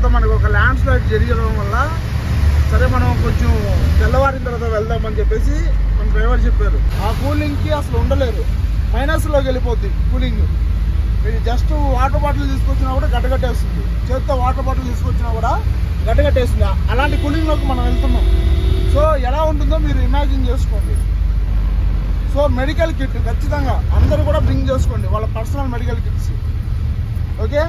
తర్వాత మనకు ఒక ల్యాండ్ స్లైడ్ జరగడం వల్ల సరే మనం కొంచెం తెల్లవారిన తర్వాత వెళ్దామని చెప్పేసి మన డ్రైవర్ చెప్పారు ఆ కూలింగ్కి అసలు ఉండలేరు మైనస్లోకి వెళ్ళిపోద్ది కూలింగ్ మీరు జస్ట్ వాటర్ బాటిల్ తీసుకొచ్చినా కూడా గడ్డగట్టేస్తుంది చేత్తో వాటర్ బాటిల్ తీసుకొచ్చినా కూడా గడ్డగట్టేస్తుంది అలాంటి కూలింగ్లోకి మనం వెళ్తున్నాం సో ఎలా ఉంటుందో మీరు ఇమాజిన్ చేసుకోండి సో మెడికల్ కిట్ ఖచ్చితంగా అందరూ కూడా బ్రింగ్ చేసుకోండి వాళ్ళ పర్సనల్ మెడికల్ కిట్స్ ఓకే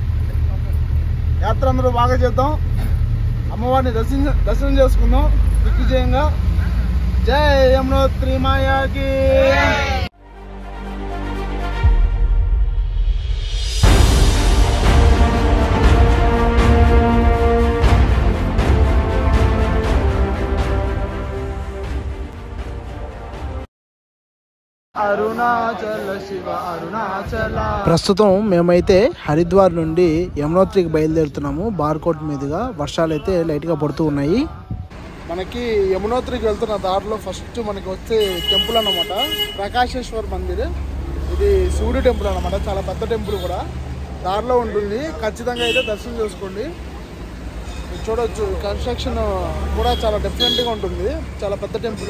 యాత్ర అందరూ బాగా చేద్దాం అమ్మవారిని దర్శన దర్శనం చేసుకుందాం దిగ్విజయంగా జై యమునోత్రి మాయాకి అరుణాచల శివ అరుణాచల ప్రస్తుతం మేమైతే హరిద్వార్ నుండి యమునోత్రికి బయలుదేరుతున్నాము బార్కోట్ మీదుగా వర్షాలు అయితే లైట్గా పడుతూ ఉన్నాయి మనకి యమునోత్రికి వెళ్తున్న దారిలో ఫస్ట్ మనకి వచ్చే టెంపుల్ అన్నమాట ప్రకాశేశ్వర్ మందిర్ ఇది శివుడి టెంపుల్ అన్నమాట చాలా పెద్ద టెంపుల్ కూడా దారిలో ఉంటుంది ఖచ్చితంగా అయితే దర్శనం చేసుకోండి మీరు చూడొచ్చు కన్స్ట్రక్షన్ కూడా చాలా డిఫరెంట్గా ఉంటుంది చాలా పెద్ద టెంపుల్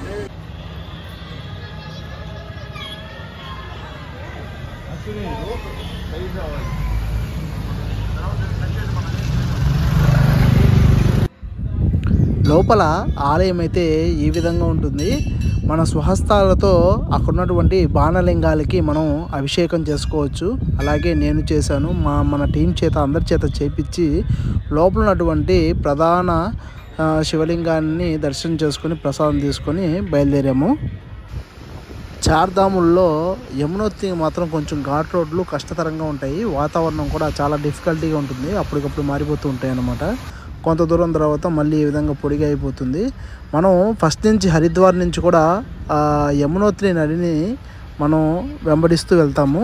లోపల ఆలయం అయితే ఈ విధంగా ఉంటుంది మన స్వహస్తాలతో అక్కడ ఉన్నటువంటి బాణలింగాలకి మనం అభిషేకం చేసుకోవచ్చు అలాగే నేను చేశాను మా మన టీం చేత అందరి చేత చేపించి లోపల ఉన్నటువంటి ప్రధాన ఆ, శివలింగాన్ని దర్శనం చేసుకొని ప్రసాదం తీసుకొని బయలుదేరాము చార్ధాముల్లో యమునోత్రి మాత్రం కొంచెం ఘాట్ రోడ్లు కష్టతరంగా ఉంటాయి వాతావరణం కూడా చాలా డిఫికల్టీగా ఉంటుంది అప్పటికప్పుడు మారిపోతూ ఉంటాయి అన్నమాట కొంత దూరం తర్వాత మళ్ళీ ఈ విధంగా పొడిగా అయిపోతుంది మనం ఫస్ట్ నుంచి హరిద్వార్ నుంచి కూడా ఆ యమునోత్రి నదిని మనం వెంబడిస్తూ వెళ్తాము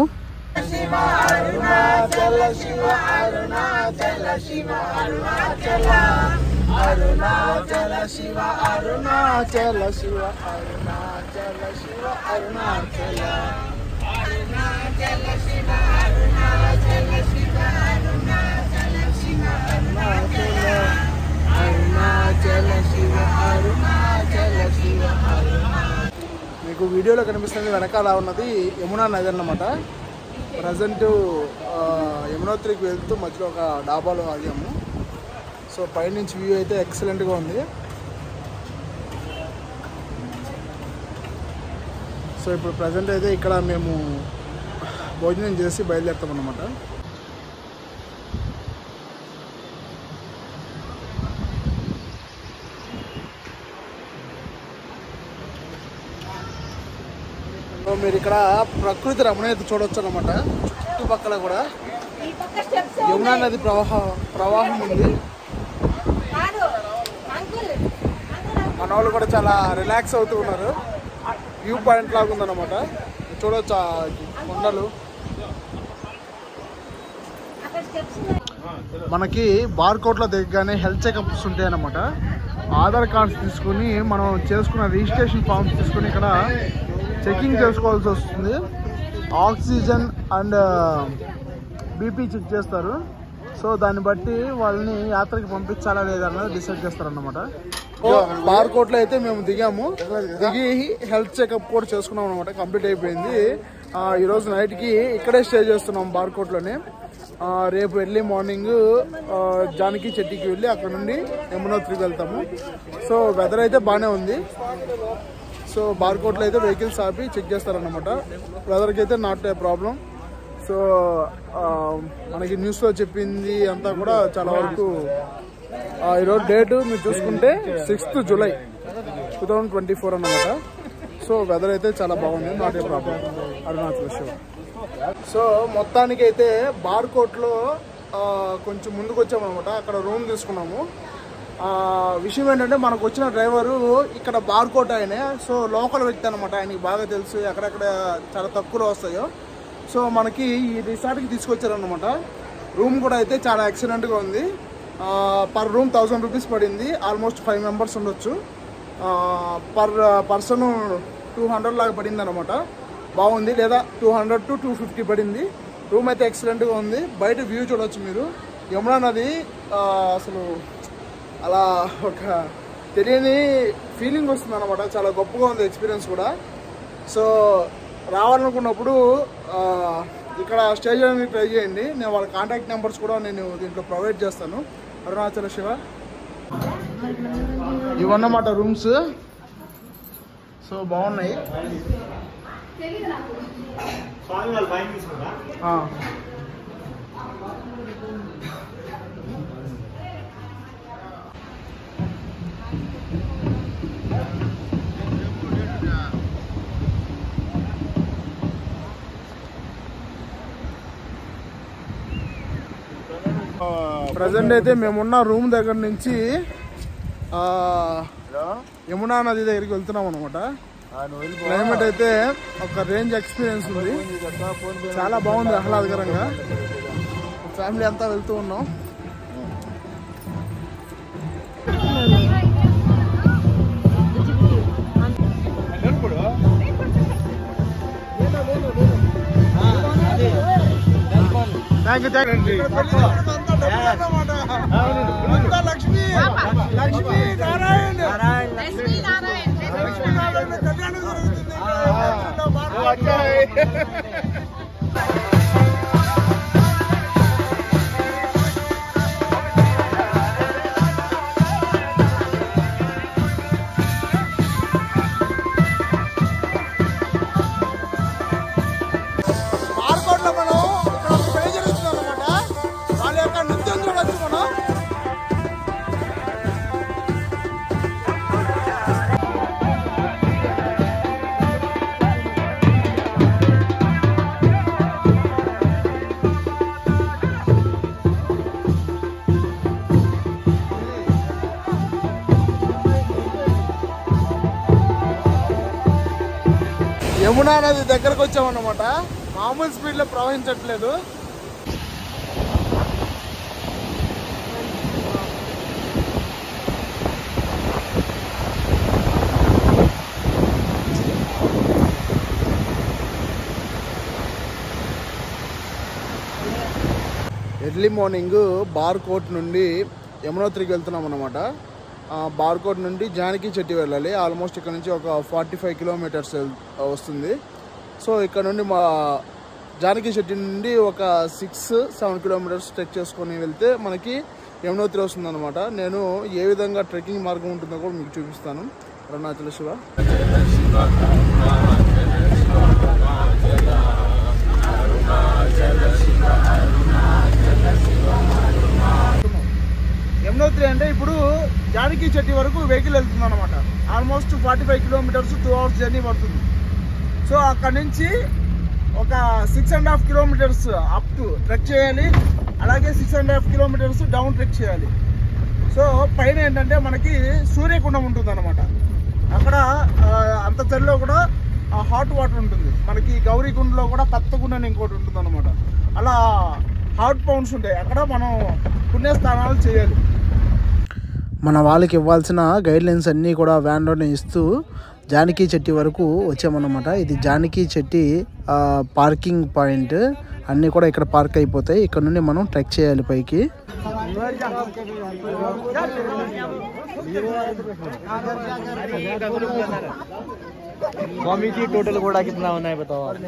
అరుణాచల శివ అరుణాచల శివ అరుణాచల శివ అరుణాచల అరుణాచల శివ అరుణాచల శివ మీకు వీడియోలో కనిపిస్తుంది వెనకాల ఉన్నది యమునా నది అన్నమాట ప్రజెంట్ యమునోత్రికి వెళ్తూ మధ్యలో ఒక డాబాలో ఆగాము సో పైనుంచి వ్యూ అయితే ఎక్సలెంట్గా ఉంది సో ఇప్పుడు ప్రజెంట్ అయితే ఇక్కడ మేము భోజనం చేసి బయలుదేరుతాం అన్నమాట సో మీరు ఇక్కడ ప్రకృతి రమణీయత చూడొచ్చు అనమాట చుట్టుపక్కల కూడా యమునా నది ప్రవాహం ప్రవాహం ఉంది మన వాళ్ళు కూడా చాలా రిలాక్స్ అవుతూ ఉన్నారు వ్యూ పాయింట్ లాగా ఉందన్నమాట చూడొచ్చు ఆ కొండలు మనకి బార్కోట్లో దిగగానే హెల్త్ చెకప్స్ ఉంటాయి అన్నమాట ఆధార్ కార్డ్స్ తీసుకుని మనం చేసుకున్న రిజిస్ట్రేషన్ ఫామ్స్ తీసుకుని ఇక్కడ చెకింగ్ చేసుకోవాల్సి వస్తుంది ఆక్సిజన్ అండ్ బీపీ చెక్ చేస్తారు సో దాన్ని బట్టి వాళ్ళని యాత్రకి పంపించాలా లేదా అన్నది డిసైడ్ చేస్తారన్నమాట బార్కోట్ లో అయితే మేము దిగాము దిగి హెల్త్ చెకప్ కూడా చేసుకున్నాం అనమాట కంప్లీట్ అయిపోయింది ఆ, ఈ రోజు నైట్ కి ఇక్కడే స్టే చేస్తున్నాం బార్కోట్ లోనే ఆ, రేపు ఎర్లీ మార్నింగ్ ఆ, జానకి చెట్టికి వెళ్ళి అక్కడ నుండి యమునోత్రికి వెళ్తాము సో వెదర్ అయితే బాగానే ఉంది సో బార్కోట్లో అయితే వెహికల్స్ ఆపి చెక్ చేస్తారన్నమాట వెదర్కి అయితే నాట్ ఏ ప్రాబ్లం సో ఆ, మనకి న్యూస్లో చెప్పింది అంతా కూడా చాలా వరకు ఆ, ఈరోజు డేట్ మీరు చూసుకుంటే sixth July two thousand twenty four అన్నమాట సో వెదర్ అయితే చాలా బాగుంది not a problem Arunachal Shiva so మొత్తానికి అయితే బార్కోట్లో ఆ, కొంచెం ముందుకు వచ్చామన్నమాట అక్కడ రూమ్ తీసుకున్నాము ఆ, విషయం ఏంటంటే మనకు వచ్చిన డ్రైవరు ఇక్కడ బార్కోట్ ఆయనే సో లోకల్ వ్యక్తి అనమాట ఆయనకి బాగా తెలుసు ఎక్కడెక్కడ చాలా తక్కువలో వస్తాయో సో మనకి ఈ రిసార్ట్కి తీసుకొచ్చారనమాట రూమ్ కూడా అయితే చాలా ఎక్సలెంట్గా ఉంది పర్ రూమ్ థౌజండ్ రూపీస్ పడింది ఆల్మోస్ట్ ఫైవ్ మెంబర్స్ ఉండొచ్చు పర్ పర్సన్ టూ హండ్రెడ్ లాగా పడింది అనమాట బాగుంది లేదా two hundred to two fifty పడింది రూమ్ అయితే ఎక్సలెంట్గా ఉంది బయట వ్యూ చూడొచ్చు మీరు యమునా నది ఆ, అసలు అలా ఒక తెలియని ఫీలింగ్ వస్తుంది అనమాట చాలా గొప్పగా ఉంది ఎక్స్పీరియన్స్ కూడా సో రావాలనుకున్నప్పుడు ఆ, ఇక్కడ స్టే చేయడానికి ట్రై చేయండి నేను వాళ్ళ కాంటాక్ట్ నెంబర్స్ కూడా నేను దీంట్లో ప్రొవైడ్ చేస్తాను అరుణాచల శివ ఇవన్నమాట రూమ్స్ సో బాగున్నాయి ఆ. ప్రజెంట్ అయితే మేమున్న రూమ్ దగ్గర నుంచి ఆ, యమునా నది దగ్గరికి వెళ్తున్నాం అనమాట క్లైమేట్ అయితే ఒక రేంజ్ ఎక్స్పీరియన్స్ ఉంది చాలా బాగుంది ఆహ్లాదకరంగా ఫ్యామిలీ అంతా వెళ్తూ ఉన్నాం thank you thank Lakshmi Lakshmi Narayana Lakshmi Narayana Lakshmi Narayana కళ్యాణం జరుగుతుంది మార్కోట్లో మనం ఇక్కడ ఒక ప్లే జరుగుతుంది అనమాట వాళ్ళ యొక్క నృత్యం చూడొచ్చు మనం యమునా నది దగ్గరకు వచ్చామన్నమాట మామూలు స్పీడ్ లో ప్రవహించట్లేదు ఎర్లీ మార్నింగ్ బార్ కోట్ నుండి యమునోత్రికి వెళ్తున్నాం అనమాట బార్ కోట్ నుండి జానకి చెట్టి వెళ్ళాలి ఆల్మోస్ట్ ఇక్కడ నుంచి ఒక ఫార్టీ ఫైవ్ కిలోమీటర్స్ వస్తుంది సో ఇక్కడ నుండి మా జానకి చెట్టి నుండి ఒక సిక్స్ సెవెన్ కిలోమీటర్స్ ట్రెక్ చేసుకొని వెళ్తే మనకి యమునోత్రి వస్తుంది అనమాట నేను ఏ విధంగా ట్రెక్కింగ్ మార్గం ఉంటుందో కూడా మీకు చూపిస్తాను అరుణాచల శివ యమునోత్రి అంటే ఇప్పుడు జానకి చెట్టి వరకు వెహికల్ వెళ్తుంది అనమాట almost forty five kilometers two hours journey పడుతుంది సో అక్కడ నుంచి ఒక six and half kilometers up to trek చేయాలి అలాగే six and half kilometers down trek చేయాలి సో పైన ఏంటంటే మనకి సూర్యకుండం ఉంటుంది అనమాట అక్కడ ఆ, అంత చలిలో కూడా హాట్ వాటర్ ఉంటుంది మనకి గౌరీకుండలో కూడా కత్తకుండ అని ఇంకోటి ఉంటుంది అనమాట అలా హాట్ పౌండ్స్ ఉంటాయి అక్కడ మనం పుణ్యస్థానాలు చేయాలి మన వాళ్ళకి ఇవ్వాల్సిన గైడ్ లైన్స్ అన్నీ కూడా వ్యాన్లోనే ఇస్తూ జానకి చెట్టి వరకు వచ్చామన్నమాట ఇది జానకి చెట్టి ఆ, పార్కింగ్ పాయింట్ అన్నీ కూడా ఇక్కడ పార్క్ అయిపోతాయి ఇక్కడ నుండి మనం ట్రెక్ చేయాలి పైకి स्वामी जी टोटल घोड़ा कितना होना है बताओ आप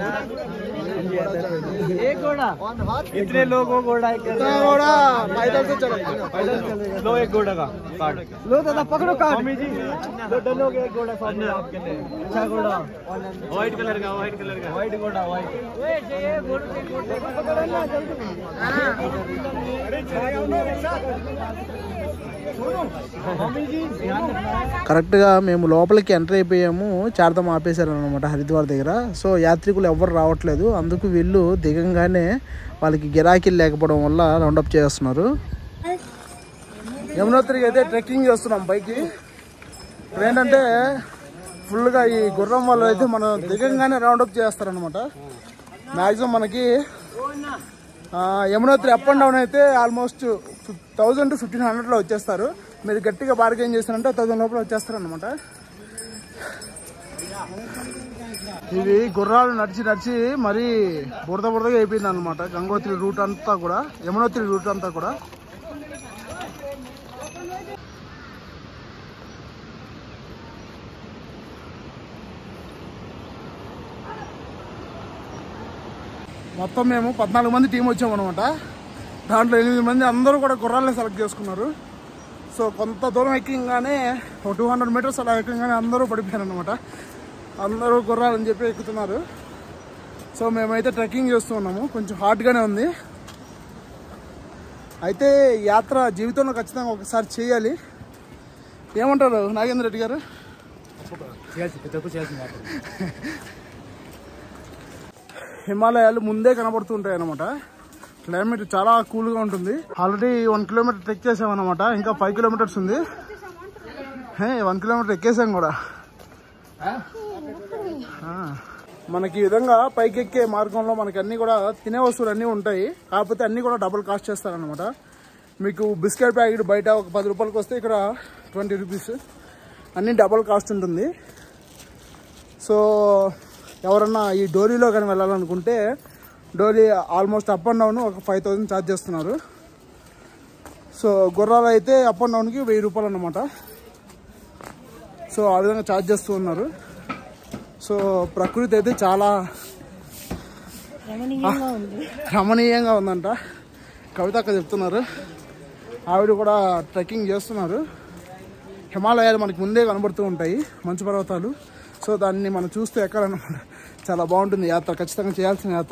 एक घोड़ा इतने लोगों घोड़ा एक इतना घोड़ा पैदल से चलेगा लो एक घोड़ा का कार्ड लो दादा पकड़ो कार्ड स्वामी जी दो डलोगे एक घोड़ा स्वामी आपके लिए अच्छा घोड़ा व्हाइट कलर का व्हाइट कलर का व्हाइट घोड़ा व्हाइट కరెక్ట్గా మేము లోపలికి ఎంటర్ అయిపోయాము చార్తం ఆపేశారు అనమాట హరిద్వార్ దగ్గర సో యాత్రికులు ఎవ్వరు రావట్లేదు అందుకు వీళ్ళు దిగంగానే వాళ్ళకి గిరాకీలు లేకపోవడం వల్ల రౌండప్ చేస్తున్నారు యమునోత్రికి అయితే ట్రెక్కింగ్ చేస్తున్నాం పైకి ఇప్పుడు ఏంటంటే ఫుల్గా ఈ గుర్రం వాళ్ళు అయితే మనం దిగంగానే రౌండప్ చేస్తారనమాట మ్యాక్సిమం మనకి ఆ, యమునోత్రి అప్ అండ్ డౌన్ అయితే ఆల్మోస్ట్ థౌజండ్ టు ఫిఫ్టీన్ హండ్రెడ్లో వచ్చేస్తారు మీరు గట్టిగా బార్గెన్ చేస్తారంటే థౌజండ్ లోపల వచ్చేస్తారు అనమాట ఇది గుర్రాలు నడిచి నడిచి మరీ బురద బురదగా అయిపోయింది అనమాట గంగోత్రి రూట్ అంతా కూడా యమునోత్రి రూట్ అంతా కూడా మొత్తం మేము పద్నాలుగు మంది టీం వచ్చామన్నమాట దాంట్లో ఎనిమిది మంది అందరూ కూడా గుర్రాలని సెలెక్ట్ చేసుకున్నారు సో కొంత దూరం ఎక్కంగానే ఒక టూ హండ్రెడ్ మీటర్స్ అలా ఎక్కగానే అందరూ పడిపోయారు అనమాట అందరూ గుర్రాలని చెప్పి ఎక్కుతున్నారు సో మేమైతే ట్రెక్కింగ్ చేస్తూ ఉన్నాము కొంచెం హార్డ్గానే ఉంది అయితే ఈ యాత్ర జీవితంలో ఖచ్చితంగా ఒకసారి చేయాలి ఏమంటారు నాగేంద్ర రెడ్డి గారు హిమాలయాలు ముందే కనబడుతుంటాయి అనమాట క్లైమేట్ చాలా కూల్గా ఉంటుంది ఆల్రెడీ వన్ కిలోమీటర్ ట్రెక్ చేసామన్నమాట ఇంకా ఫైవ్ కిలోమీటర్స్ ఉంది హే వన్ కిలోమీటర్ ఎక్కేసాం కూడా ఆ, మనకి ఈ విధంగా పైకి ఎక్కే మార్గంలో మనకి అన్ని కూడా తినే వస్తువులు అన్నీ ఉంటాయి కాకపోతే అన్ని కూడా డబుల్ కాస్ట్ చేస్తారనమాట మీకు బిస్కెట్ ప్యాకెట్ బయట ఒక పది రూపాయలకి వస్తే ఇక్కడ ట్వంటీ రూపీస్ అన్నీ డబుల్ కాస్ట్ ఉంటుంది సో ఎవరన్నా ఈ డోరీలో కానీ వెళ్ళాలనుకుంటే డోరీ ఆల్మోస్ట్ అప్ అండ్ డౌన్ ఒక ఫైవ్ థౌజండ్ ఛార్జ్ చేస్తున్నారు సో గుర్రాలు అయితే అప్ అండ్ డౌన్కి వెయ్యి రూపాయలు అన్నమాట సో ఆ విధంగా ఛార్జ్ చేస్తూ ఉన్నారు సో ప్రకృతి అయితే చాలా రమణీయంగా ఉందంట కవిత అక్క చెప్తున్నారు ఆవిడ కూడా ట్రెక్కింగ్ చేస్తున్నారు హిమాలయాలు మనకి ముందే కనబడుతూ ఉంటాయి మంచు పర్వతాలు సో దాన్ని మనం చూస్తూ ఎక్కాలన్నమాట చాలా బాగుంటుంది యాత్ర ఖచ్చితంగా చేయాల్సిన యాత్ర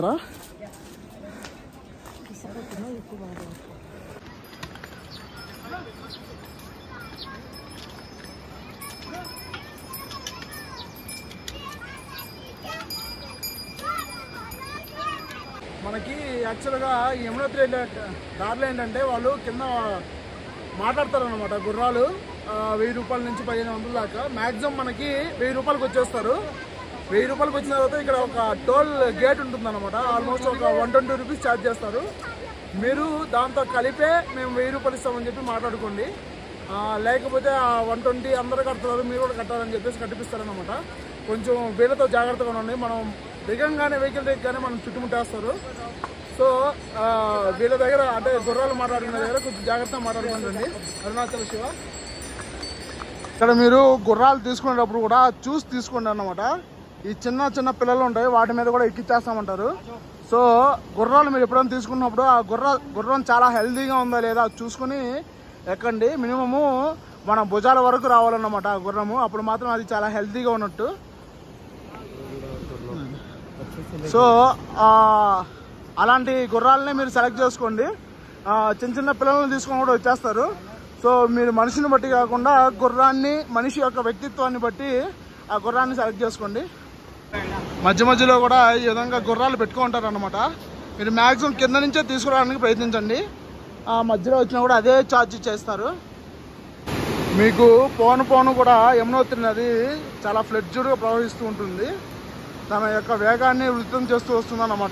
మనకి యాక్చువల్గా ఈ యమునోత్రి వెళ్ళే దారిలో ఏంటంటే వాళ్ళు కింద మాట్లాడతారు అనమాట గుర్రాలు ఆ, వెయ్యి రూపాయల నుంచి పదిహేను వందల దాకా మ్యాక్సిమం మనకి వెయ్యి రూపాయలకి వచ్చేస్తారు వెయ్యి రూపాయలకి వచ్చిన తర్వాత ఇక్కడ ఒక టోల్ గేట్ ఉంటుంది అనమాట ఆల్మోస్ట్ ఒక వన్ ట్వంటీ రూపీస్ ఛార్జ్ చేస్తారు మీరు దాంతో కలిపే మేము వెయ్యి రూపాయలు ఇస్తామని చెప్పి మాట్లాడుకోండి ఆ, లేకపోతే ఆ వన్ ట్వంటీ అందరూ కడతారు మీరు కూడా కట్టాలని చెప్పేసి కట్టిపిస్తారనమాట కొంచెం వీళ్ళతో జాగ్రత్తగా ఉండండి మనం దిగంగానే వెహికల్ దిగగానే మనం చుట్టుముట్టేస్తారు సో ఆ, వీళ్ళ దగ్గర అంటే గుర్రాలు మాట్లాడుకునే దగ్గర కొంచెం జాగ్రత్తగా మాట్లాడుకోండి అరుణాచల శివ ఇక్కడ మీరు గుర్రాలు తీసుకునేటప్పుడు కూడా చూసి తీసుకోండి అన్నమాట ఈ చిన్న చిన్న పిల్లలు ఉంటాయి వాటి మీద కూడా ఎక్కిచ్చేస్తామంటారు సో గుర్రాలు మీరు ఎప్పుడైనా తీసుకున్నప్పుడు ఆ గుర్ర గుర్రం చాలా హెల్తీగా ఉందా లేదా అది చూసుకుని ఎక్కండి మినిమము మన భుజాల వరకు రావాలన్నమాట ఆ గుర్రము అప్పుడు మాత్రం అది చాలా హెల్తీగా ఉన్నట్టు సో ఆ, అలాంటి గుర్రాలనే మీరు సెలెక్ట్ చేసుకోండి ఆ, చిన్న చిన్న పిల్లల్ని తీసుకొని కూడా వచ్చేస్తారు సో మీరు మనిషిని బట్టి కాకుండా గుర్రాన్ని మనిషి యొక్క వ్యక్తిత్వాన్ని బట్టి ఆ గుర్రాన్ని సెలెక్ట్ చేసుకోండి మధ్య మధ్యలో కూడా ఈ విధంగా గుర్రాలు పెట్టుకుంటారు అనమాట మీరు మ్యాక్సిమం కింద నుంచే తీసుకురావడానికి ప్రయత్నించండి ఆ మధ్యలో వచ్చినా కూడా అదే ఛార్జ్ చేస్తారు మీకు పోను పోను కూడా యమునోత్రి నది చాలా ఫ్లెడ్జ్డ్గా ప్రవహిస్తూ ఉంటుంది తన యొక్క వేగాన్ని వృద్ధం చేస్తూ వస్తుందన్నమాట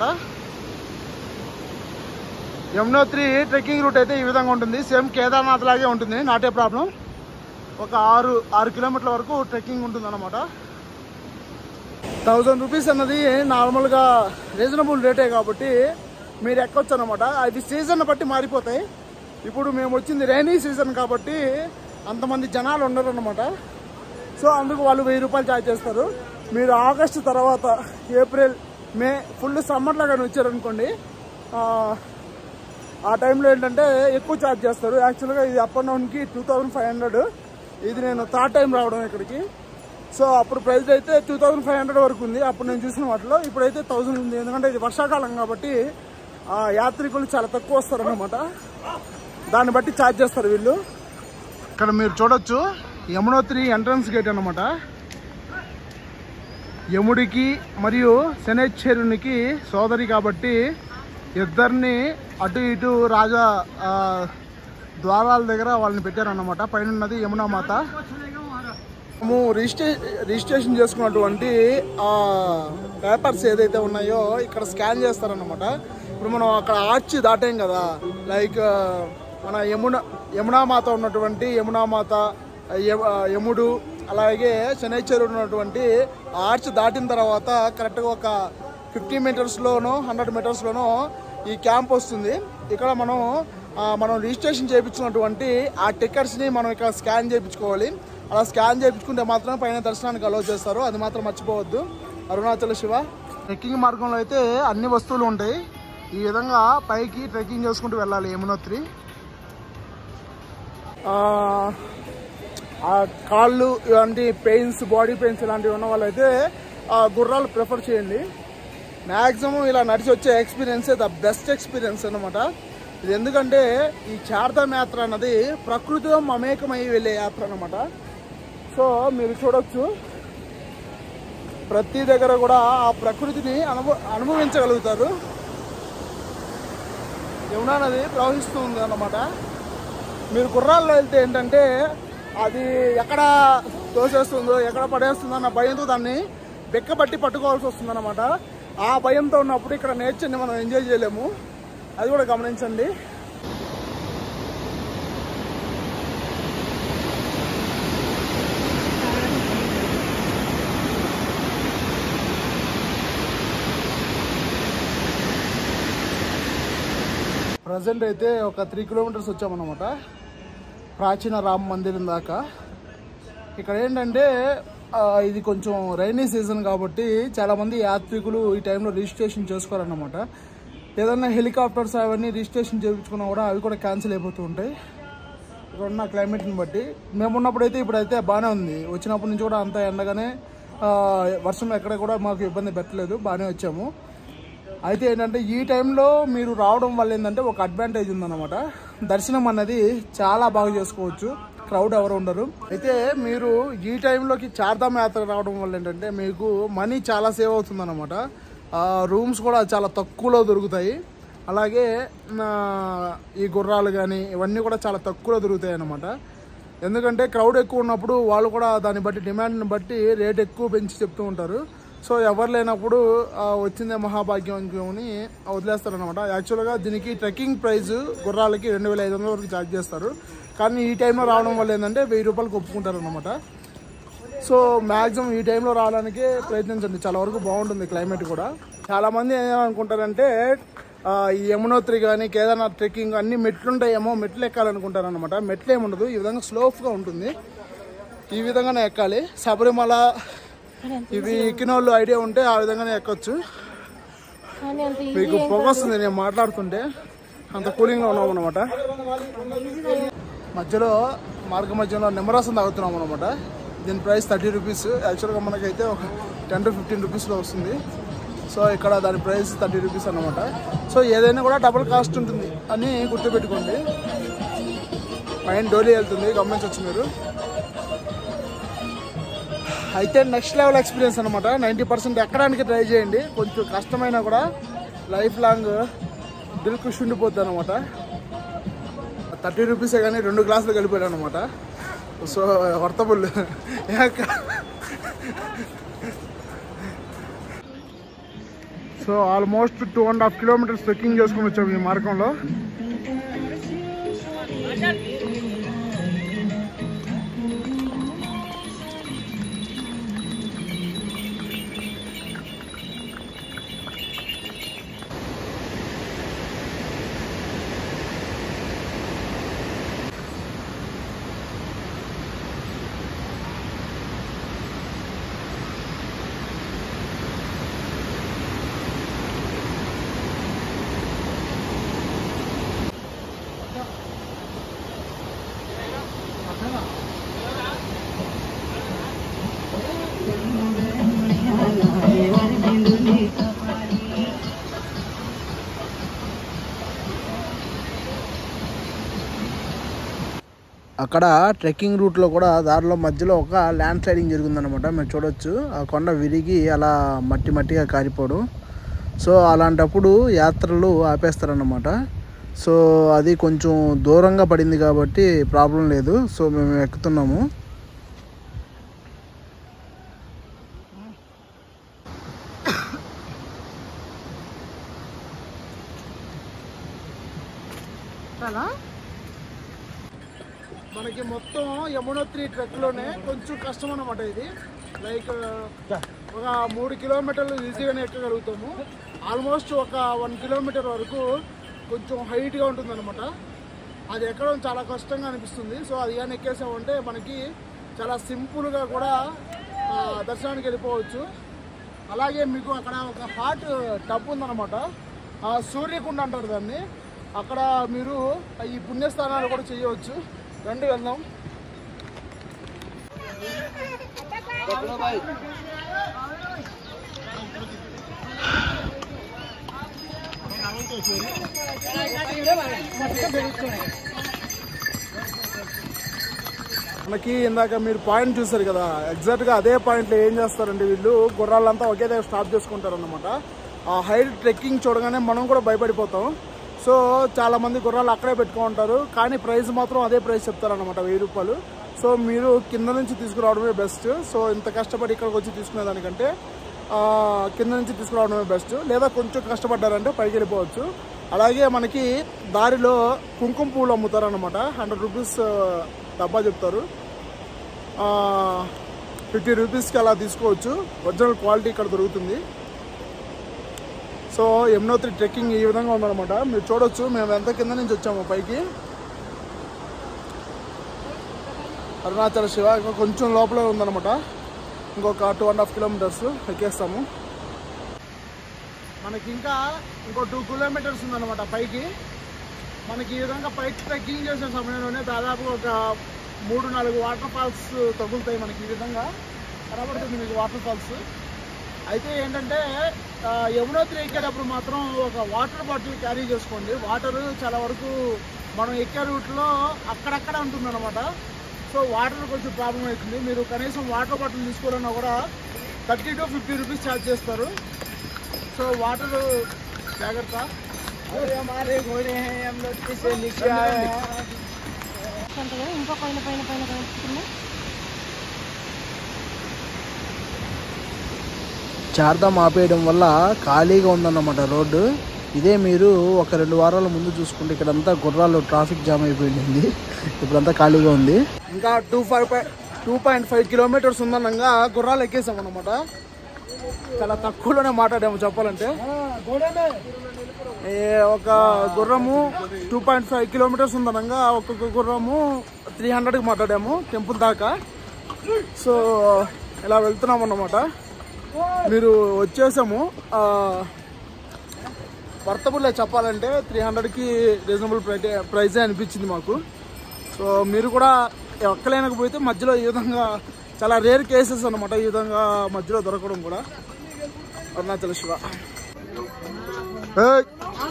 యమునోత్రి ట్రెక్కింగ్ రూట్ అయితే ఈ విధంగా ఉంటుంది సేమ్ కేదార్నాథ్ లాగే ఉంటుంది నాటే ప్రాబ్లం ఒక ఆరు ఆరు కిలోమీటర్ల వరకు ట్రెక్కింగ్ ఉంటుంది అనమాట థౌజండ్ రూపీస్ అన్నది నార్మల్గా రీజనబుల్ రేటే కాబట్టి మీరు ఎక్కొచ్చు అనమాట అది సీజన్ బట్టి మారిపోతాయి ఇప్పుడు మేము వచ్చింది రైనీ సీజన్ కాబట్టి అంతమంది జనాలు ఉండరు అనమాట సో అందుకు వాళ్ళు వెయ్యి రూపాయలు ఛార్జ్ చేస్తారు మీరు ఆగస్టు తర్వాత ఏప్రిల్ మే ఫుల్ సమ్మర్లో కానీ వచ్చారనుకోండి ఆ, ఆ టైంలో ఏంటంటే ఎక్కువ ఛార్జ్ చేస్తారు యాక్చువల్గా ఇది అప్ అండ్ డౌన్కి టూ థౌజండ్ ఫైవ్ హండ్రెడ్ ఇది నేను థర్డ్ టైం రావడం ఇక్కడికి సో అప్పుడు ప్రైస్ అయితే టూ థౌజండ్ ఫైవ్ హండ్రెడ్ వరకు ఉంది అప్పుడు నేను చూసిన వాటిలో ఇప్పుడైతే థౌజండ్ ఉంది ఎందుకంటే ఇది వర్షాకాలం కాబట్టి ఆ యాత్రికులు చాలా తక్కువ వస్తారన్నమాట దాన్ని బట్టి ఛార్జ్ చేస్తారు వీళ్ళు ఇక్కడ మీరు చూడొచ్చు యమునోత్రి ఎంట్రన్స్ గేట్ అన్నమాట యముడికి మరియు శనేశ్వరునికి సోదరి కాబట్టి ఇద్దరిని అటు ఇటు రాజా ఆ, ద్వారాల దగ్గర వాళ్ళని పెట్టారన్నమాట పైన ఉన్నది యమునా మాత మేము రిజిస్ట్రే రిజిస్ట్రేషన్ చేసుకున్నటువంటి ఆ పేపర్స్ ఏదైతే ఉన్నాయో ఇక్కడ స్కాన్ చేస్తారన్నమాట ఇప్పుడు మనం అక్కడ ఆర్చి దాటాం కదా లైక్ మన యమున యమునా మాత ఉన్నటువంటి యమునా మాత య- యముడు అలాగే శనైచర్ ఉన్నటువంటి ఆర్చ్ దాటిన తర్వాత కరెక్ట్గా ఒక ఫిఫ్టీ మీటర్స్లోనో హండ్రెడ్ మీటర్స్లోనో ఈ క్యాంప్ వస్తుంది ఇక్కడ మనం ఆ, మనం రిజిస్ట్రేషన్ చేయించినటువంటి ఆ టికెట్స్ని మనం ఇక్కడ స్కాన్ చేయించుకోవాలి అలా స్కాన్ చేయించుకుంటే మాత్రం పైన దర్శనానికి అలౌ చేస్తారు అది మాత్రం మర్చిపోవద్దు అరుణాచల శివ ట్రెక్కింగ్ మార్గంలో అయితే అన్ని వస్తువులు ఉంటాయి ఈ విధంగా పైకి ట్రెక్కింగ్ చేసుకుంటూ వెళ్ళాలి యమునోత్రి ఆ, ఆ కాళ్ళు ఇలాంటి పెయిన్స్ బాడీ పెయిన్స్ ఇలాంటివి ఉన్న వాళ్ళైతే ఆ గుర్రాలు ప్రిఫర్ చేయండి మ్యాక్సిమం ఇలా నడిచి వచ్చే ఎక్స్పీరియన్స్ ద బెస్ట్ ఎక్స్పీరియన్స్ అన్నమాట ఇది ఎందుకంటే ఈ చార్ధామ్ యాత్ర అన్నది ప్రకృతిలో మమేకమై వెళ్ళే యాత్ర అన్నమాట సో మీరు చూడొచ్చు ప్రతి దగ్గర కూడా ఆ ప్రకృతిని అనుభవ అనుభవించగలుగుతారు యమునా నది ప్రవహిస్తుంది అన్నమాట మీరు గుర్రాల్లో వెళ్తే ఏంటంటే అది ఎక్కడ తోసేస్తుందో ఎక్కడ పడేస్తుందో అన్న భయంతో దాన్ని బెక్కబట్టి పట్టుకోవాల్సి వస్తుంది అనమాట ఆ భయంతో ఉన్నప్పుడు ఇక్కడ నేచర్ని మనం ఎంజాయ్ చేయలేము అది కూడా గమనించండి ప్రజెంట్ అయితే ఒక త్రీ కిలోమీటర్స్ వచ్చామన్నమాట ప్రాచీన రామ మందిరం దాకా ఇక్కడ ఏంటంటే ఆ, ఇది కొంచెం రైనీ సీజన్ కాబట్టి చాలామంది యాత్రికులు ఈ టైంలో రిజిస్ట్రేషన్ చేసుకోరన్నమాట ఏదన్నా హెలికాప్టర్స్ అవన్నీ రిజిస్ట్రేషన్ చేయించుకున్నా కూడా అవి కూడా క్యాన్సిల్ అయిపోతూ ఉంటాయి ఇక్కడ ఉన్న క్లైమేట్ని బట్టి మేము ఉన్నప్పుడైతే ఇప్పుడైతే బాగానే ఉంది వచ్చినప్పటి నుంచి కూడా అంత ఎండగానే ఆ, వర్షం ఎక్కడ కూడా మాకు ఇబ్బంది పెట్టలేదు బాగానే వచ్చాము అయితే ఏంటంటే ఈ టైంలో మీరు రావడం వల్ల ఏంటంటే ఒక అడ్వాంటేజ్ ఉందన్నమాట దర్శనం అన్నది చాలా బాగా చేసుకోవచ్చు క్రౌడ్ ఎవరు ఉండరు అయితే మీరు ఈ టైంలోకి చార్ధామ్ యాత్ర రావడం వల్ల ఏంటంటే మీకు మనీ చాలా సేవ్ అవుతుందన్నమాట రూమ్స్ కూడా చాలా తక్కువలో దొరుకుతాయి అలాగే ఆ, ఈ గుర్రాలు కానీ ఇవన్నీ కూడా చాలా తక్కువలో దొరుకుతాయి అన్నమాట ఎందుకంటే క్రౌడ్ ఎక్కువ ఉన్నప్పుడు వాళ్ళు కూడా దాన్ని బట్టి డిమాండ్ని బట్టి రేట్ ఎక్కువ పెంచి చెప్తూ ఉంటారు సో ఎవరు లేనప్పుడు ఆ, వచ్చిందే మహాభాగ్యం అనుకుని వదిలేస్తారు అనమాట యాక్చువల్గా దీనికి ట్రెక్కింగ్ ప్రైస్ గుర్రాలకి రెండు వేల ఐదు వందల వరకు ఛార్జ్ చేస్తారు కానీ ఈ టైంలో రావడం వల్ల ఏంటంటే వెయ్యి రూపాయలకు ఒప్పుకుంటారు అనమాట సో మ్యాక్సిమం ఈ టైంలో రావడానికి ప్రయత్నించండి చాలా వరకు బాగుంటుంది క్లైమేట్ కూడా చాలా మంది ఏమనుకుంటారంటే ఆ, ఈ యమునోత్రి కానీ కేదార్నాథ్ ట్రెక్కింగ్ అన్ని మెట్లు ఉంటాయేమో మెట్లు ఎక్కాలనుకుంటారు అనమాట మెట్లు ఏముండదు ఈ విధంగా స్లోప్గా ఉంటుంది ఈ విధంగానే ఎక్కాలి శబరిమల ఇవి ఎక్కిన వాళ్ళు ఐడియా ఉంటే ఆ విధంగానే ఎక్కొచ్చు మీకు పొగ వస్తుంది నేను మాట్లాడుతుంటే అంత కూలింగ్లో ఉన్నాం అనమాట మధ్యలో మార్గ మధ్యలో నిమ్మరసం తాగుతున్నాం అనమాట దీని ప్రైస్ థర్టీ రూపీస్ యాక్చువల్గా మనకైతే ఒక టెన్ టు ఫిఫ్టీన్ రూపీస్లో వస్తుంది సో ఇక్కడ దాని ప్రైస్ థర్టీ రూపీస్ అనమాట సో ఏదైనా కూడా డబుల్ కాస్ట్ ఉంటుంది అని గుర్తుపెట్టుకోండి పైన డోలీ వెళ్తుంది గమనించవచ్చు మీరు అయితే నెక్స్ట్ లెవెల్ ఎక్స్పీరియన్స్ అనమాట నైంటీ పర్సెంట్ ఎక్కడానికి ట్రై చేయండి కొంచెం కష్టమైనా కూడా లైఫ్ లాంగ్ దిల్ ఖుషి ఉండిపోద్ది అనమాట థర్టీ రూపీసే కానీ రెండు గ్లాసులు కలిపాడు అనమాట so worthable so almost two and half kilometers trekking చేసుకుని వచ్చాము ఈ మార్గంలో అక్కడ ట్రెక్కింగ్ రూట్లో కూడా దారిలో మధ్యలో ఒక ల్యాండ్ స్లైడింగ్ జరిగిందనమాట మీరు చూడొచ్చు ఆ కొండ విరిగి అలా మట్టి మట్టిగా కారిపోవడం సో అలాంటప్పుడు యాత్రలు ఆపేస్తారన్నమాట సో అది కొంచెం దూరంగా పడింది కాబట్టి ప్రాబ్లం లేదు సో మేము ఎక్కుతున్నాము మనకి మొత్తం యమునోత్రి ట్రెక్లోనే కొంచెం కష్టం అన్నమాట ఇది లైక్ ఒక మూడు కిలోమీటర్లు ఈజీగానే ఎక్కగలుగుతాము ఆల్మోస్ట్ ఒక వన్ కిలోమీటర్ వరకు కొంచెం హైట్గా ఉంటుందన్నమాట అది ఎక్కడం చాలా కష్టంగా అనిపిస్తుంది సో అది కానీ ఎక్కేసామంటే మనకి చాలా సింపుల్గా కూడా ఆ, దర్శనానికి వెళ్ళిపోవచ్చు అలాగే మీకు అక్కడ ఒక హాట్ టబ్ ఉందన్నమాట ఆ సూర్యకుండ అంటారు దాన్ని అక్కడ మీరు ఈ పుణ్యస్థానాలు కూడా చేయవచ్చు రండి వెళ్దాం మనకి ఇందాక మీరు పాయింట్ చూసారు కదా ఎగ్జాక్ట్గా అదే పాయింట్లో ఏం చేస్తారంటే వీళ్ళు గుర్రాలంతా ఒకే దగ్గర స్టాప్ చేసుకుంటారు అనమాట ఆ హైట్ ట్రెక్కింగ్ చూడగానే మనం కూడా భయపడిపోతాం సో చాలా మంది గుర్రాలు అక్కడే పెట్టుకుంటారు కానీ ప్రైస్ మాత్రం అదే ప్రైస్ చెప్తారనమాట వెయ్యి రూపాయలు సో మీరు కింద నుంచి తీసుకురావడమే బెస్ట్ సో ఇంత కష్టపడి ఇక్కడికి వచ్చి తీసుకునేదానికంటే ఆ, కింద నుంచి తీసుకురావడమే బెస్ట్ లేదా కొంచెం కష్టపడ్డారంటే పైకి వెళ్ళిపోవచ్చు అలాగే మనకి దారిలో కుంకుమ పూలు అమ్ముతారు అనమాట హండ్రెడ్ రూపీస్ డబ్బా చెప్తారు ఫిఫ్టీ రూపీస్కి అలా తీసుకోవచ్చు ఒరిజినల్ క్వాలిటీ ఇక్కడ దొరుకుతుంది సో యమునోత్రి ట్రెక్కింగ్ ఈ విధంగా ఉందన్నమాట మీరు చూడొచ్చు మేము ఎంత కింద నుంచి వచ్చాము పైకి అరుణాచల శివ ఇంకా కొంచెం లోపలే ఉందన్నమాట ఇంకొక టూ అండ్ హాఫ్ కిలోమీటర్స్ ఎక్కేస్తాము మనకి ఇంకా ఇంకో టూ కిలోమీటర్స్ ఉందన్నమాట పైకి మనకి ఈ విధంగా పైకి ట్రెక్కింగ్ చేసే సమయంలోనే దాదాపు ఒక మూడు నాలుగు వాటర్ ఫాల్స్ తగులుతాయి మనకి ఈ విధంగా కనబడుతుంది మీకు వాటర్ ఫాల్స్ అయితే ఏంటంటే ఆ, యమునోత్రి ఎక్కేటప్పుడు మాత్రం ఒక వాటర్ బాటిల్ క్యారీ చేసుకోండి వాటర్ చాలా వరకు మనం ఎక్కే రూట్లో అక్కడక్కడ ఉంటుందన్నమాట సో వాటర్ కొంచెం ప్రాబ్లం అవుతుంది మీరు కనీసం వాటర్ బాటిల్ తీసుకోవాలన్నా కూడా thirty to fifty rupees charge చేస్తారు సో వాటర్ జాగ్రత్త अरे हमारे घोड़े हैं हम लोग किसे नीचे आए हैं ఉంటుందా ఇంకో పైన పైన పైన పైన కింద చార్ధామ్ ఆపేయడం వల్ల ఖాళీగా ఉందన్నమాట రోడ్డు ఇదే మీరు ఒక రెండు వారాల ముందు చూసుకుంటే ఇక్కడంతా గుర్రాలు ట్రాఫిక్ జామ్ అయిపోయింది ఇప్పుడంతా ఖాళీగా ఉంది ఇంకా two five two point five kilometers ఉందన్నగా గుర్రాలు ఎక్కేసాం అనమాట చాలా తక్కువలోనే మాట్లాడాము చెప్పాలంటే ఏ ఒక గుర్రము టూ పాయింట్ ఫైవ్ కిలోమీటర్స్ ఉందనగా ఒక్కొక్క గుర్రము త్రీ హండ్రెడ్కి మాట్లాడాము టెంపుల్ దాకా సో ఇలా వెళ్తున్నాం అన్నమాట మీరు వచ్చేసాము వర్తబుల్ చెప్పాలంటే త్రీ హండ్రెడ్కి రీజనబుల్ ప్రైటే ప్రైజే అనిపించింది మాకు సో మీరు కూడా ఎక్కలేనకపోతే మధ్యలో ఈ విధంగా చాలా రేర్ కేసెస్ అన్నమాట ఈ విధంగా మధ్యలో దొరకడం కూడా అరుణాచల శివ ఏయ్!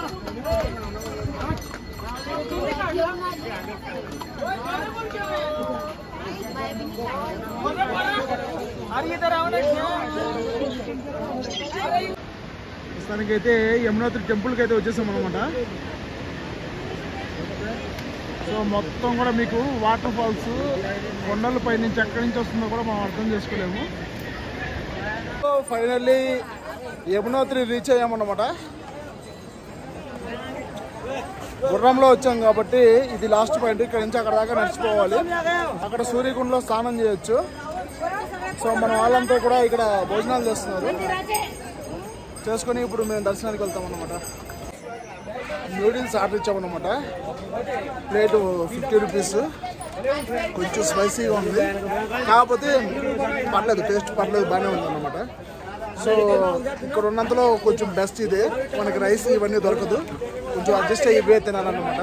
ప్రస్తుతానికైతే యమునోత్రి టెంపుల్కి అయితే వచ్చేసాం అనమాట సో మొత్తం కూడా మీకు వాటర్ ఫాల్స్ కొండల పై నుంచి ఎక్కడి నుంచి వస్తుందో కూడా మనం అర్థం చేసుకోలేము సో ఫైనల్లీ యమునోత్రి రీచ్ అయ్యామన్నమాట గుర్రంలో వచ్చాం కాబట్టి ఇది లాస్ట్ పాయింట్ ఇక్కడ నుంచి అక్కడ దాకా నడిచిపోవాలి అక్కడ సూర్యకుండలో స్నానం చేయొచ్చు సో మన వాళ్ళంతా కూడా ఇక్కడ భోజనాలు చేస్తున్నారు చేసుకొని ఇప్పుడు మేము దర్శనానికి వెళ్తాం అన్నమాట నూడిల్స్ ఆర్డర్ ఇచ్చామన్నమాట ప్లేట్ ఫిఫ్టీ రూపీస్ కొంచెం స్పైసీగా ఉంది కాకపోతే పర్లేదు టేస్ట్ పర్లేదు బాగానే ఉంది అన్నమాట సో ఇక్కడ ఉన్నంతలో కొంచెం బెస్ట్ ఇదే మనకి రైస్ ఇవన్నీ దొరకదు కొంచెం అడ్జస్ట్ అయ్యి ఇవే తినాలన్నమాట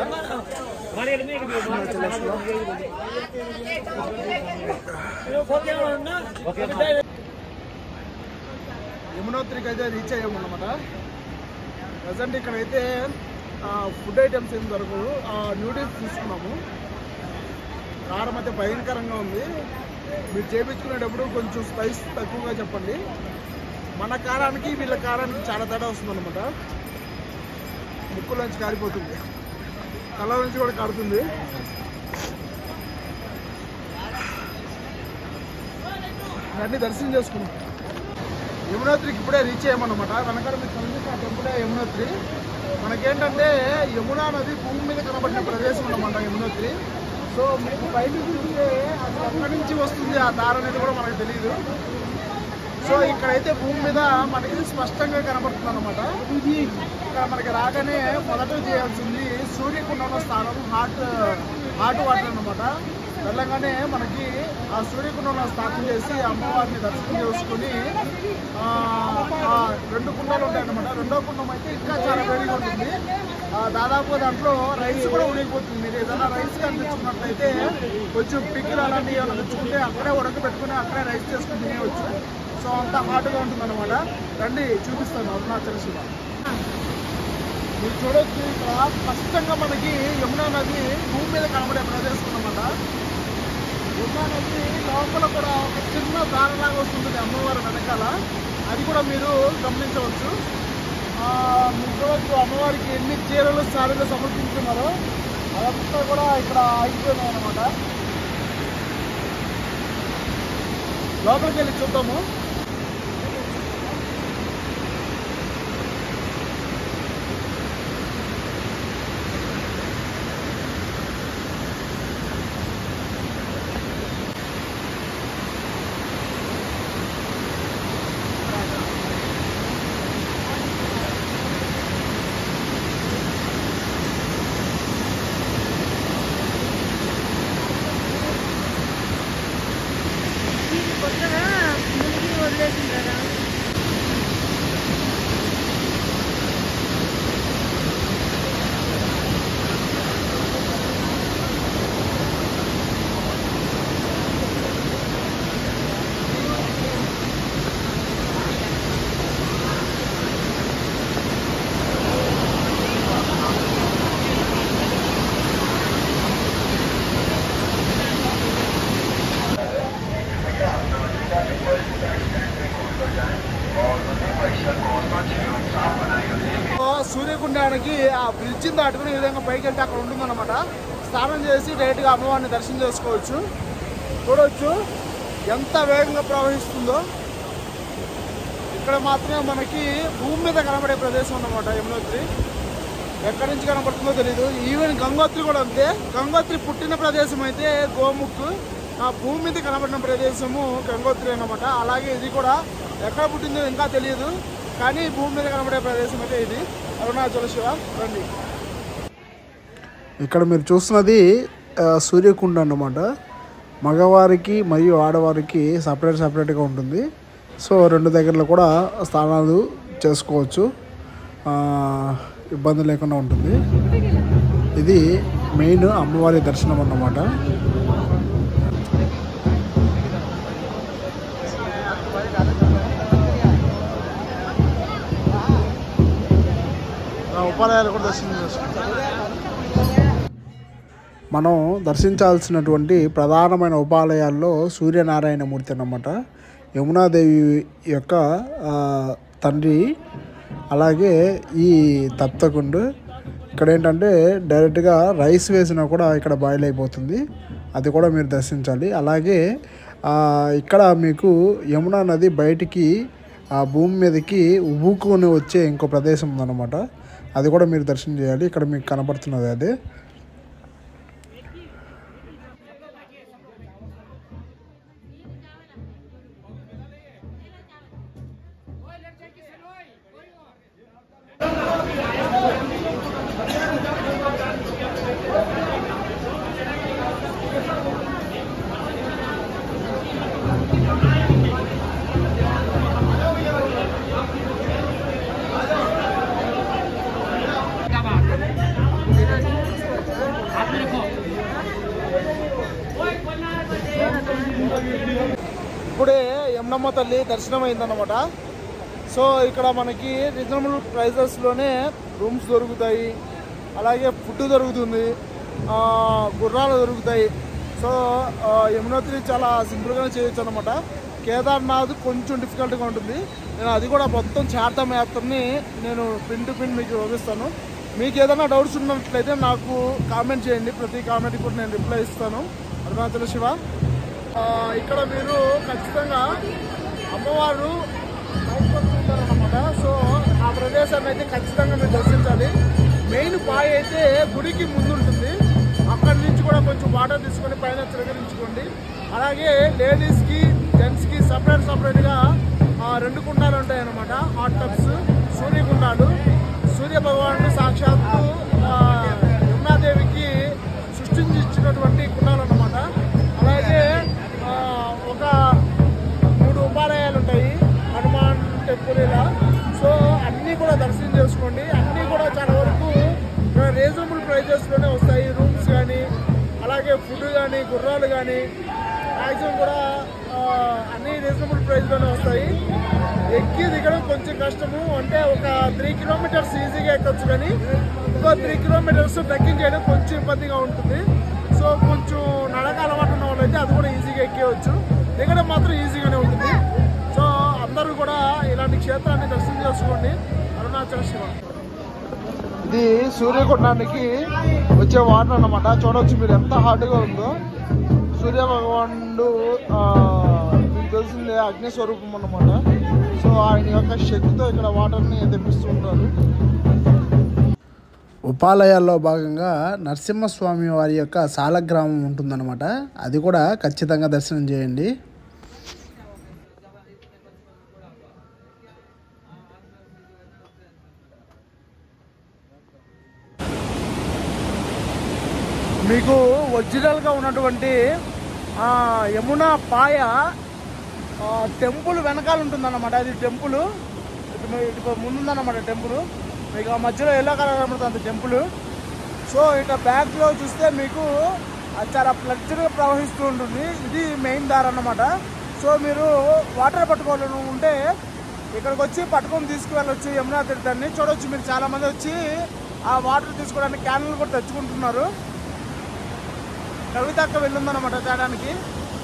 యమునోత్రికి అయితే రీచ్ అయ్యామన్నమాట ప్రజెంట్ ఇక్కడైతే ఫుడ్ ఐటమ్స్ ఏం దొరకవు న్యూడిల్స్ తీసుకున్నాము కారం అయితే భయంకరంగా ఉంది మీరు చేపించుకునేటప్పుడు కొంచెం స్పైస్ తక్కువగా చెప్పండి మన కారానికి వీళ్ళ కారానికి చాలా తేడా వస్తుంది అనమాట ముక్కులోంచి కారిపోతుంది కళ్ళ నుంచి కూడా కారుతుంది ఇవన్నీ దర్శనం చేసుకున్నాం యమునోత్రికి ఇప్పుడే రీచ్ అయ్యామన్నమాట వెనకాల మీకు కనిపిస్తున్న టెంపులే యమునోత్రి మనకేంటంటే యమునా నది భూమి మీద కనబడిన ప్రదేశం అన్నమాట యమునోత్రి సో మీకు బయట చూస్తే అసలు ఎక్కడి నుంచి వస్తుంది ఆ దారి అనేది కూడా మనకు తెలియదు సో ఇక్కడైతే భూమి మీద మనకి స్పష్టంగా కనబడుతుంది అనమాట ఇక్కడ మనకి రాగానే మొదట చేయాల్సింది సూర్యకుండంలో స్నానం హాట్ హాట్ వాటర్ అన్నమాట వెళ్ళగానే మనకి ఆ సూర్యకుండంలో స్నానం చేసి అమ్మవారిని దర్శనం చేసుకుని ఆ, ఆ రెండు కుండాలు ఉంటాయన్నమాట రెండో కుండం అయితే ఇంకా చాలా వేడిగా ఉంటుంది ఆ, దాదాపు దాంట్లో రైస్ కూడా ఉడికిపోతుంది మీరు ఏదైనా రైస్ కానీ తెచ్చుకున్నట్లయితే కొంచెం పిక్కులు అలాంటివి ఏమైనా తెచ్చుకుంటే అక్కడే ఉడకబెట్టుకుని అక్కడే రైస్ చేసుకుని తినేయవచ్చు సో అంత హాట్గా ఉంటుంది అనమాట రండి చూపిస్తాను అరుణాచల శివ మీరు చూడొచ్చు ఇక్కడ స్పష్టంగా మనకి యమునా నది భూమి మీద కనబడే ప్రదేశం అన్నమాట యమునా నది లోపల కూడా ఒక చిన్న దారిలాగా వస్తుంది అమ్మవారి వెనకాల అది కూడా మీరు గమనించవచ్చు ఆ, మీరు చూడొచ్చు అమ్మవారికి ఎన్ని చీరలు సారీలు సమర్పించున్నారో అదంతా కూడా ఇక్కడ ఆగిపోయినాయి అనమాట లోపలికి వెళ్ళి చూద్దాము ఇది కొత్తగా మునిగి వదిలేసింది కదా సూర్యకుండానికి ఆ బ్రిడ్జిని దాటుకుని ఈ విధంగా పైకి వెళ్తే అక్కడ ఉంటుందన్నమాట స్నానం చేసి డైరెక్ట్గా అమ్మవారిని దర్శనం చేసుకోవచ్చు చూడవచ్చు ఎంత వేగంగా ప్రవహిస్తుందో ఇక్కడ మాత్రమే మనకి భూమి మీద కనబడే ప్రదేశం అన్నమాట యమునోత్రి ఎక్కడి నుంచి కనబడుతుందో తెలియదు ఈవెన్ గంగోత్రి కూడా అంతే గంగోత్రి పుట్టిన ప్రదేశం అయితే గోముఖ్ ఆ భూమి మీద కనబడిన ప్రదేశము గంగోత్రి అన్నమాట అలాగే ఇది కూడా ఎక్కడ పుట్టిందో ఇంకా తెలియదు కానీ భూమి మీద కనబడే ప్రదేశం అయితే ఇది అరుణాచల శివ రండి ఇక్కడ మీరు చూస్తున్నది ఆ, సూర్యకుండ అన్నమాట మగవారికి మరియు ఆడవారికి సపరేట్ సపరేట్గా ఉంటుంది సో రెండు దగ్గరలో కూడా స్నానాలు చేసుకోవచ్చు ఆ, ఇబ్బంది లేకుండా ఉంటుంది ఇది మెయిన్ అమ్మవారి దర్శనం అన్నమాట ఆ ఉపాలయాలు కూడా దర్శనం చేసుకుంటాం మనం దర్శించాల్సినటువంటి ప్రధానమైన ఉపాలయాల్లో సూర్యనారాయణమూర్తి అన్నమాట యమునాదేవి యొక్క ఆ, తండ్రి అలాగే ఈ తప్తకుండు ఇక్కడ ఏంటంటే డైరెక్ట్గా రైస్ వేసినా కూడా ఇక్కడ బాయిల్ అయిపోతుంది అది కూడా మీరు దర్శించాలి అలాగే ఆ, ఇక్కడ మీకు యమునా నది బయటికి ఆ భూమి మీదకి ఉబ్బుకొని వచ్చే ఇంకో ప్రదేశం ఉందన్నమాట అది కూడా మీరు దర్శనం చేయాలి ఇక్కడ మీకు కనపడుతున్నది అదే ఇప్పుడే యమునమ్మ తల్లి దర్శనం అయిందన్నమాట సో ఇక్కడ మనకి రీజనబుల్ ప్రైజెస్లోనే రూమ్స్ దొరుకుతాయి అలాగే ఫుడ్ దొరుకుతుంది ఆ, గుర్రాలు దొరుకుతాయి సో ఆ, యమునోత్రి చాలా సింపుల్గానే చేయొచ్చు అనమాట కేదార్నాథ్ కొంచెం డిఫికల్ట్గా ఉంటుంది నేను అది కూడా మొత్తం చేరతాం యాత్రని నేను పిన్ టు పిన్ మీకు చూపిస్తాను మీకు ఏదైనా డౌట్స్ ఉన్నట్లయితే నాకు కామెంట్ చేయండి ప్రతి కామెంట్కి కూడా నేను రిప్లై ఇస్తాను అరుణాచల శివ ఆ, ఇక్కడ మీరు ఖచ్చితంగా అమ్మవారు ఉంటారన్నమాట సో ఆ ప్రదేశాన్ని అయితే ఖచ్చితంగా మీరు దర్శించాలి మెయిన్ పాయ్ అయితే గుడికి ముందు ఉంటుంది అక్కడి నుంచి నుంచి కూడా కొంచెం వాటర్ తీసుకొని పైన చిలకరించుకోండి అలాగే లేడీస్కి జెంట్స్కి సపరేట్ సపరేట్గా రెండు కుండాలు ఉంటాయి అన్నమాట హాట్ టబ్స్ సూర్యకుండాలు సూర్య భగవానుడు సాక్షాత్తు ఆ, యమునాదేవికి సృష్టించి ఇచ్చినటువంటి కుండాలు అన్నమాట అలాగే ఆ, ఒక మూడు ఉపాలయాలు ఉంటాయి హనుమాన్ టెంపుల్ ఇలా సో అన్నీ కూడా దర్శనం చేసుకోండి అన్నీ కూడా చాలా వరకు రీజనబుల్ ప్రైజెస్లోనే వస్తాయి రూమ్స్ కానీ అలాగే ఫుడ్ కానీ గుర్రాలు కానీ మ్యాక్సిమం కూడా ఆ, అన్ని రీజనబుల్ ప్రైస్లోనే వస్తాయి ఎక్కి దిగడం కొంచెం కష్టము అంటే ఒక త్రీ కిలోమీటర్స్ ఈజీగా ఎక్కచ్చు కానీ ఇంకో త్రీ కిలోమీటర్స్ ట్రెక్కింగ్ చేయడం కొంచెం ఇబ్బందిగా ఉంటుంది సో కొంచెం నడక అలవాటు ఉన్న వాళ్ళైతే అది కూడా ఈజీగా ఎక్కేయచ్చు దిగడం మాత్రం ఈజీగానే ఉంటుంది సో అందరూ కూడా ఇలాంటి క్షేత్రాన్ని దర్శనం చేసుకోండి అరుణాచల శివ ఇది సూర్యకుండానికి వచ్చే వాటర్ అన్నమాట చూడవచ్చు మీరు ఎంత హార్డ్గా ఉందో సూర్య భగవానుడు ఆ, మీకు తెలిసిందే అగ్ని స్వరూపం అన్నమాట సో ఆయన యొక్క శక్తితో ఇక్కడ వాటర్ని తెప్పిస్తూ ఉంటారు ఉపాలయాల్లో భాగంగా నరసింహస్వామి వారి యొక్క సాలగ్రామం ఉంటుందన్నమాట అది కూడా ఖచ్చితంగా దర్శనం చేయండి మీకు ఒరిజినల్గా ఉన్నటువంటి ఆ, యమున పాయ ఆ, టెంపుల్ వెనకాల ఉంటుందన్నమాట అది టెంపుల్ ఇటు మీ- ఇటు ముందుందన్నమాట టెంపుల్ మీకు ఆ మధ్యలో ఎల్లో కలర్ కనబడుతుంది టెంపుల్ సో ఇట్లా బ్యాక్లో చూస్తే మీకు అది చాలా ఫ్లక్చర్గా ప్రవహిస్తూ ఉంటుంది ఇది మెయిన్ దారి అన్నమాట సో మీరు వాటర్ పట్టుకోవాలని ఉంటే ఇక్కడికి వచ్చి పట్టుకొని తీసుకువెళ్ళొచ్చు యమునా తీర్థాన్ని చూడొచ్చు మీరు చాలా మంది వచ్చి ఆ వాటర్ తీసుకోవడానికి క్యాన్లు కూడా తెచ్చుకుంటున్నారు కవిత అక్క వెళ్ళిందన్నమాట తేడానికి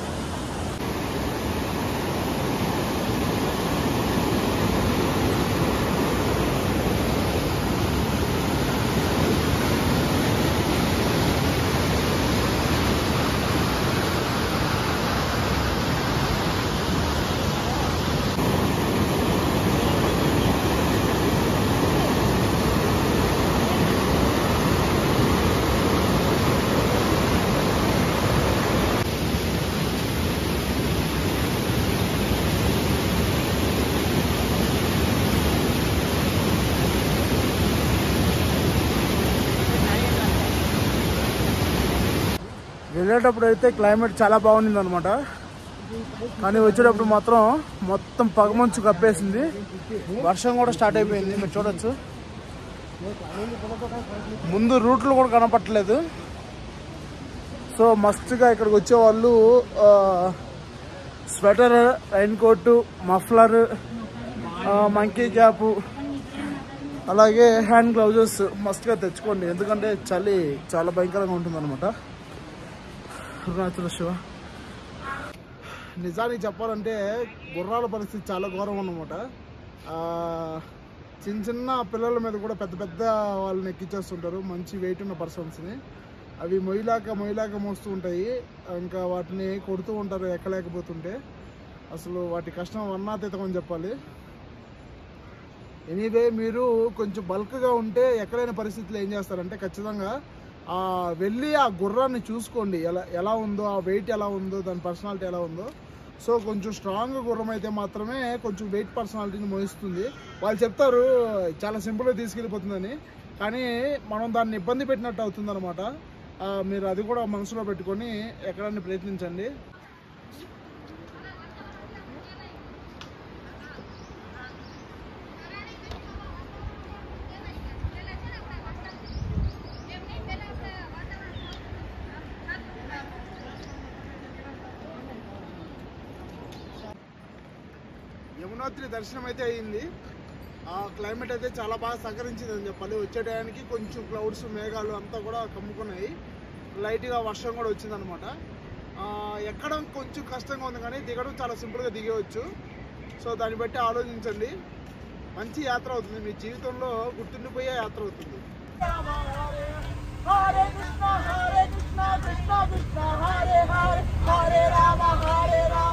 వెళ్ళేటప్పుడు అయితే క్లైమేట్ చాలా బాగుంది అనమాట కానీ వచ్చేటప్పుడు మాత్రం మొత్తం పగమంచు కప్పేసింది వర్షం కూడా స్టార్ట్ అయిపోయింది మీరు చూడొచ్చు ముందు రూట్లు కూడా కనపట్టలేదు సో మస్తుగా ఇక్కడికి వచ్చే వాళ్ళు sweater rain coat muffler monkey cap అలాగే హ్యాండ్ గ్లౌజెస్ మస్తుగా తెచ్చుకోండి ఎందుకంటే చలి చాలా భయంకరంగా ఉంటుంది అనమాట అరుణాచల శివ నిజానికి చెప్పాలంటే గుర్రాల పరిస్థితి చాలా ఘోరం అన్నమాట ఆ, చిన్న చిన్న పిల్లల మీద కూడా పెద్ద పెద్ద వాళ్ళని ఎక్కించేస్తుంటారు మంచి వెయిట్ ఉన్న పర్సన్స్ని అవి మొయ్యలాక మొయ్యలాక మోస్తూ ఉంటాయి ఇంకా వాటిని కొడుతూ ఉంటారు ఎక్కలేకపోతుంటే అసలు వాటి కష్టం వర్ణాతీతం అని చెప్పాలి ఎనీవే మీరు కొంచెం బల్క్గా ఉంటే ఎక్కడైనా పరిస్థితుల్లో ఏం చేస్తారంటే ఖచ్చితంగా ఆ వెళ్ళి ఆ గుర్రాన్ని చూసుకోండి ఎలా ఎలా ఉందో ఆ వెయిట్ ఎలా ఉందో దాని పర్సనాలిటీ ఎలా ఉందో సో కొంచెం స్ట్రాంగ్ గుర్రం అయితే మాత్రమే కొంచెం వెయిట్ పర్సనాలిటీని మోయిస్తుంది వాళ్ళు చెప్తారు చాలా సింపుల్గా తీసుకెళ్ళిపోతుందని కానీ మనం దాన్ని ఇబ్బంది పెట్టినట్టు అవుతుందన్నమాట ఆ, మీరు అది కూడా మనసులో పెట్టుకొని ఎక్కడాన్ని ప్రయత్నించండి యమునోత్రి దర్శనం అయితే అయ్యింది ఆ క్లైమేట్ అయితే చాలా బాగా సహకరించింది అని చెప్పాలి వచ్చే టయానికి కొంచెం క్లౌడ్స్ మేఘాలు అంతా కూడా కమ్ముకున్నాయి లైట్గా వర్షం కూడా వచ్చిందనమాట ఎక్కడం కొంచెం కష్టంగా ఉంది కానీ దిగడం చాలా సింపుల్గా దిగవచ్చు సో దాన్ని బట్టి ఆలోచించండి మంచి యాత్ర అవుతుంది మీ జీవితంలో గుర్తుండిపోయే యాత్ర అవుతుంది Hare Krishna, Hare Krishna, Krishna Krishna, Hare Hare, Hare Rama, Hare Rama.